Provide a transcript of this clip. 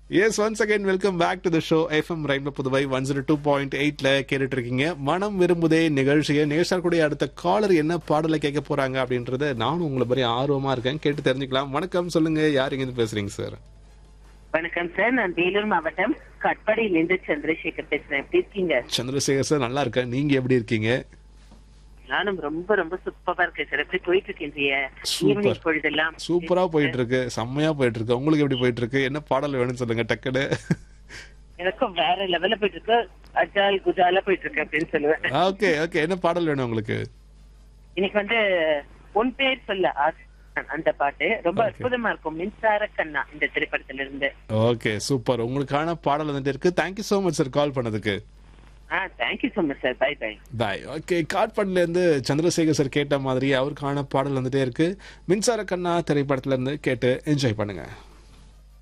S once again welcome back to the show FM rainbow Puduvai one zero two point எயிட்ல கேட்டுட்டு இருக்கீங்க மனம் விரும்புதே நிகழ்ச்சியை நிகழ்ச்சியார் கூடிய அடுத்த காலர் என்ன பாடலை கேட்க போறாங்க அப்படின்றத நானும் உங்களை மாதிரி ஆர்வமா இருக்கேன் கேட்டு தெரிஞ்சுக்கலாம் வணக்கம் சொல்லுங்க யார் இங்க இருந்து பேசுறீங்க சார் வணக்கம் சார் நான் வேலூர் மாவட்டம் கட்பாடியிலிருந்து சந்திரசேகர் பேசுறேன் எப்படி இருக்கீங்க சந்திரசேகர் சார் நல்லா இருக்கேன் நீங்க எப்படி இருக்கீங்க நானும் ரொம்ப ரொம்ப சூப்பரா இருக்கேன் சார் எப்படி போயிட்டு இருக்கீங்க Super. ஈவினிங் பொழுதெல்லாம் சூப்பரா போயிட்டு இருக்கு செம்மையா போயிட்டு இருக்கு உங்களுக்கு எப்படி போயிட்டு இருக்கு என்ன பாடல் வேணும்னு சொல்லுங்க டக்குனு எனக்கும் வேற லெவல்ல போயிட்டு இருக்கு அஜால் குஜாலா போயிட்டு இருக்கு அப்படின்னு சொல்லுவேன் ஓகே ஓகே என்ன பாடல் வேணும் உங்களுக்கு இன்னைக்கு வந்து உன் பேர் சொல்ல ஆசை அந்த பாட்டு ரொம்ப Okay. அற்புதமா இருக்கும் மின்சார கண்ணா இந்த திரைப்படத்துல இருந்து ஓகே சூப்பர் உங்களுக்கான பாடல் வந்துட்டு இருக்கு thank you so much sir call பண்ணதுக்கு ஆ thank you so much sir bye bye bye okay காட்பாடில இருந்து சந்திரசேகர் சார் கேட்ட மாதிரி அவருக்கான பாடல் வந்துட்டே இருக்கு மின்சார கண்ணா திரைப்படத்துல இருந்து கேட்டு என்ஜாய் பண்ணுங்க